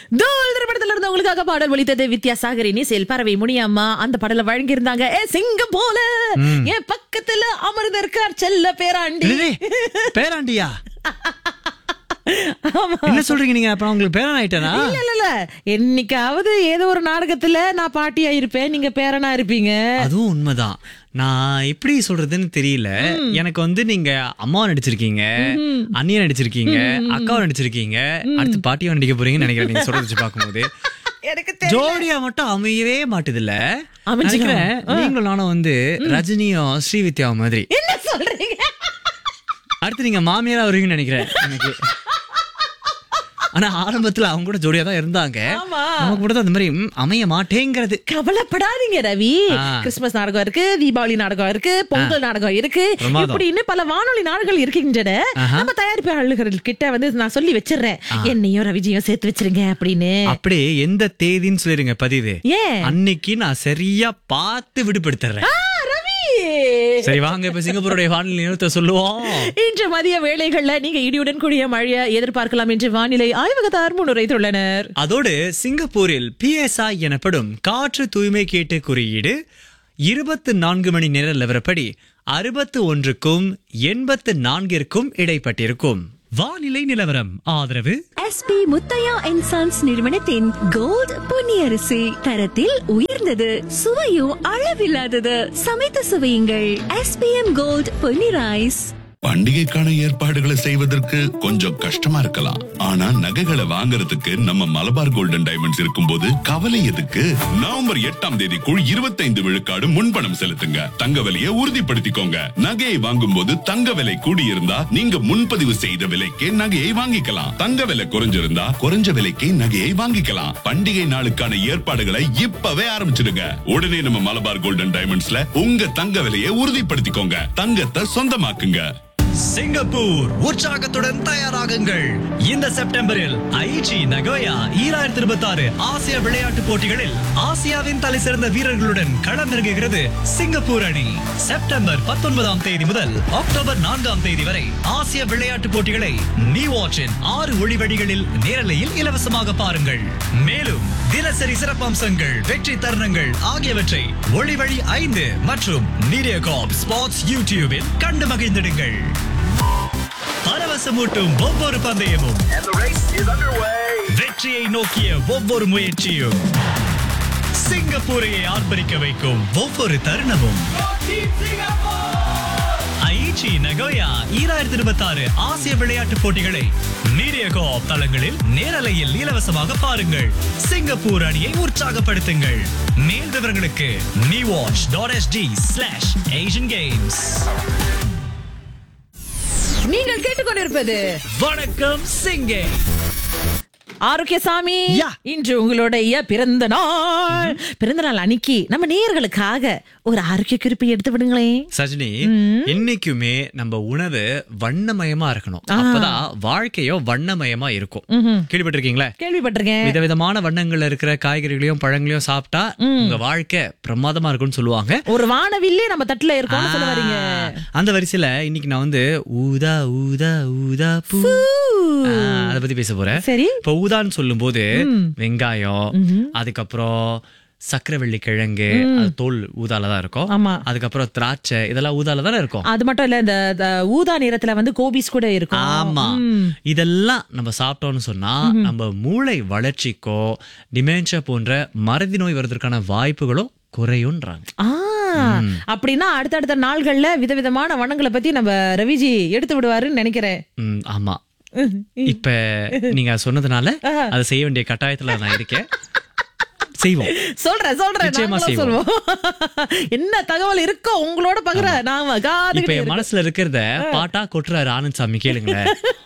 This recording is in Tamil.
தோல் திரைப்படத்துல இருந்து உங்களுக்காக பாடல் ஒலித்தது வித்யாசாகரின் இசையில் பறவை முனியம்மா அந்த பாடல வழங்கி இருந்தாங்க ஏ சிங்கம் போல என் பக்கத்துல அமர்ந்து இருக்கார் செல்ல பேராண்டி என்னது? பேராண்டியா ஆமா. என்ன சொல்றீங்க நீங்க அப்ப நான் உங்களுக்கு பேரன் ஆயிட்டேனா இல்ல இல்ல இல்ல என்னைக்காவது ஏதோ ஒரு நாடகத்துல நான் பாட்டியா இருப்பேன் நீங்க பேரனா இருப்பீங்க அதுவும் உண்மைதான் நான் எப்படி சொல்றதுன்னு தெரியல எனக்கு வந்து நீங்க அம்மாவை நடிச்சிருக்கீங்க அண்ணியை நடிச்சிருக்கீங்க அக்காவை நடிச்சிருக்கீங்க அடுத்து பாட்டியை நடிக்க போறீங்கன்னு நினைக்கிறேன் நீங்க சொல்றது வச்சு பார்க்கும்போது எனக்கு தெரியல. ஜோடியா மட்டும் அமையவே மாட்டுது இல்ல அமைஞ்சுக்கலாம். நினைக்கிறேன் நீங்களும் நானும் வந்து ரஜினியும் ஸ்ரீவித்யாவும் மாதிரி என்ன சொல்றீங்க அடுத்து நீங்க மாமியாரா வருவீங்கன்னு நினைக்கிறேன் எனக்கு ஆனா ஆரம்பத்துல அவங்க கூட ஜோடியா தான் இருந்தாங்க ஆமா. நமக்கு கூட தான் அந்த மாதிரி ம், அமைய மாட்டேங்கிறது கவலைப்படாதீங்க ரவி ஆ. கிறிஸ்துமஸ் நாடகம் இருக்கு தீபாவளி நாடகம் இருக்கு பொங்கல் நாடகம் இருக்கு பிரமாதம். இப்படின்னு பல வானொலி நாடகங்கள் இருக்கின்றன ஆஹா. நம்ம தயாரிப்பாளர்கள் கிட்ட வந்து நான் சொல்லி வச்சிடுறேன் என்னையும் ரவிஜியும் சேர்த்து வச்சிருங்க அப்படின்னு அப்படியே எந்த தேதின்னு சொல்லிருங்க பதிவு ஏன் அன்னைக்கு நான் சரியா பார்த்து விடுபடுத்துறேன் ஆ, ரவி சரி வாங்க இப்ப சிங்கப்பூருடைய வானிலை நிறுத்த சொல்லுவோம் இன்று மதிய வேளைகள்ல நீங்க இடியுடன் கூடிய மழையை எதிர்பார்க்கலாம் என்று வானிலை ஆய்வகத்தார் முன்னுரைத்துள்ளனர் அதோடு சிங்கப்பூரில் பிஎஸ்ஐ எனப்படும் காற்று தூய்மை கேட்டு குறியீடு இருபத்து நான்கு மணி நேர நிலவரப்படி அறுபத்து ஒன்றுக்கும் எண்பத்து நான்கிற்கும் இடைப்பட்டிருக்கும் வானிலை நிலவரம் ஆதரவு எஸ்பி முத்தையா அண்ட் சன்ஸ் நிறுவனத்தின் கோல்ட் பொன்னியரிசி தரத்தில் உயர்ந்தது சுவையும் அளவில்லாதது சமைத்து சுவையுங்கள் எஸ்பிஎம் கோல்ட் பொன்னி ரைஸ் பண்டிகைக்கான ஏற்பாடுகளை செய்வதற்கு கொஞ்சம் கஷ்டமா இருக்கலாம் ஆனா நகைகளை வாங்குறதுக்கு நம்ம மலபார் கோல்டன் டைமண்ட்ஸ் இருக்கும்போது கவலை எதுக்கு நவம்பர் எட்டாம் தேதிக்குள் இருபத்தைந்து விழுக்காடு முன்பணம் செலுத்துங்க தங்க விலையை உறுதிப்படுத்திக்கோங்க நகையை வாங்கும்போது தங்க விலை கூடியிருந்தா நீங்க முன்பதிவு செய்த விலைக்கே நகையை வாங்கிக்கலாம் தங்க விலை குறைஞ்சிருந்தா குறைஞ்ச விலைக்கே நகையை வாங்கிக்கலாம் பண்டிகை நாளுக்கான ஏற்பாடுகளை இப்பவே ஆரம்பிச்சிடுங்க உடனே நம்ம மலபார் கோல்டன் டைமண்ட்ஸ்ல உங்க தங்க விலையை உறுதிப்படுத்திக்கோங்க தங்கத்தை சொந்தமாக்குங்க சிங்கப்பூர் உற்சாகத்துடன் தயாராகுங்கள் இந்த செப்டம்பரில் ஐச்சி நகோயா ஈராயிரத்தி இருபத்தி ஆறு ஆசிய விளையாட்டுப் போட்டிகளில் ஆசியாவின் தலை சிறந்த வீரர்களுடன் களமிறங்குகிறது சிங்கப்பூர் அணி செப்டம்பர் பத்தொன்பதாம் தேதி முதல் அக்டோபர் நான்காம் தேதி வரை ஆசிய விளையாட்டுப் போட்டிகளை நீ வாட்சின் ஆறு ஒளிவடிகளில் நேரலையில் இலவசமாக பாருங்கள் மேலும் தினசரி சிறப்பம்சங்கள் வெற்றி தருணங்கள் ஆகியவற்றை ஒளிவழி ஐந்து மற்றும் மீடியா காப் ஸ்பாட்ஸ் யூடியூபில் கண்டு மகிழ்ந்திடுங்கள் பரவசமூட்டும் ஒவ்வொரு பந்தயமும் வெற்றியை நோக்கிய ஒவ்வொரு முயற்சியும் சிங்கப்பூரையை ஆர்ப்பரிக்க வைக்கும் ஒவ்வொரு தருணமும் ஐச்சி நகோயா ஈராயிரத்தி இருபத்தி ஆறு ஆசிய விளையாட்டுப் போட்டிகளை மீடியா கோஆப் தளங்களில் நேரலையில் இலவசமாக பாருங்கள் சிங்கப்பூர் அணியை உற்சாகப்படுத்துங்கள் மேல் விவரங்களுக்கு நீ watch dot ST slash Asian Games நீங்கள் கேட்டுக்கொண்டிருப்பது வணக்கம் சிங்கே ஆரோக்கியசாமி யா. இன்று உங்களுடைய பிறந்த நாள் பிறந்த நாள் அன்னைக்கு நம்ம நேயர்களுக்காக ஒரு ஆரோக்கிய குறிப்பு எடுத்து விடுங்களேன் சஜினி என்னைக்குமே நம்ம உணவு வண்ணமயமா இருக்கணும் அப்பதான் வாழ்க்கையோ வண்ணமயமா இருக்கும் கேள்விப்பட்டிருக்கீங்களா கேள்விப்பட்டிருக்கேன் விதவிதமான வண்ணங்கள்ல இருக்கிற காய்கறிகளையும் பழங்களையும் சாப்பிட்டா உங்க வாழ்க்கை பிரமாதமா இருக்கும்னு சொல்லுவாங்க ஒரு வானவில்லே நம்ம தட்டுல இருக்கோம்னு சொல்ல வரீங்க ஆ, அந்த வரிசையில இன்னைக்கு நான் வந்து ஊதா ஊதா ஊதா பூ ஆ, அத பத்தி பேச போறேன் சரி இப்ப ஊதான்னு சொல்லும் போது வெங்காயம் அதுக்கப்புறம் சக்கரவள்ளி கிழங்கு அது தோல் ஊதால தான் இருக்கும் ஆமா. அதுக்கப்புறம் திராட்சை இதெல்லாம் ஊதால தானே இருக்கும் அது மட்டும் இல்ல இந்த இந்த ஊதா நிறத்துல வந்து கோபிஸ் கூட இருக்கும் ஆமா இதெல்லாம் நம்ம சாப்பிட்டோம்னு சொன்னா நம்ம மூளை வளர்ச்சிக்கோ டிமென்ஷியா போன்ற மறதி நோய் வருவதற்கான வாய்ப்புகளும் குறையும்ன்றாங்க ஆ அப்படின்னா அடுத்தடுத்த நாள்கள்ல விதவிதமான வண்ணங்களை பத்தி நம்ம ரவிஜி எடுத்து விடுவாருன்னு நினைக்கிறேன் ம், ஆமா இப்ப நீங்க சொன்னதுனால அதை செய்ய வேண்டிய கட்டாயத்துல நான் இருக்கேன் செய்வோம் சொல்றேன் சொல்றேன் நிச்சயமா நாங்களும் சொல்லுவோம் என்ன தகவல் இருக்கோ உங்களோட பகிர நாம இப்ப காது என் மனசுல இருக்கிறத பாட்டா கொட்டுறாரு ஆனந்த் சாமி கேளுங்களேன்